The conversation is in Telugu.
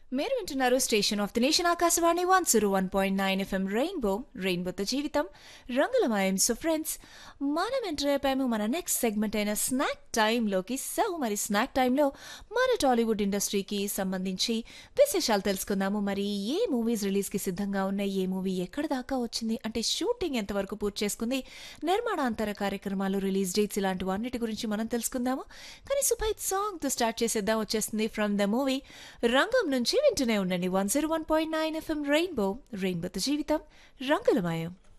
మీరు వింటున్నారు station of the nation Akashvani one zero one point nine FM rainbow రెయిన్బోతో జీవితం రంగులమయం సో ఫ్రెండ్స్ మనం ఎంటర్ అయిపోయాము మన నెక్స్ట్ సెగ్మెంట్ అయిన స్నాక్ టైంలోకి సో మరి స్నాక్ టైంలో మన టాలీవుడ్ ఇండస్ట్రీకి సంబంధించి విశేషాలు తెలుసుకుందాము మరి ఏ మూవీస్ రిలీజ్కి సిద్ధంగా ఉన్నాయి ఏ మూవీ ఎక్కడ దాకా వచ్చింది అంటే షూటింగ్ ఎంతవరకు పూర్తి చేసుకుంది నిర్మాణాంతర కార్యక్రమాలు రిలీజ్ డేట్స్ ఇలాంటి అన్నిటి గురించి మనం తెలుసుకుందాము కానీ సూపర్ సాంగ్తో స్టార్ట్ చేసేద్దాం వచ్చేస్తుంది ఫ్రమ్ ద మూవీ రంగం నుంచి వింటూనే ఉండండి one zero one point nine FM rainbow రెయిన్బోతో జీవితం రంగులమయం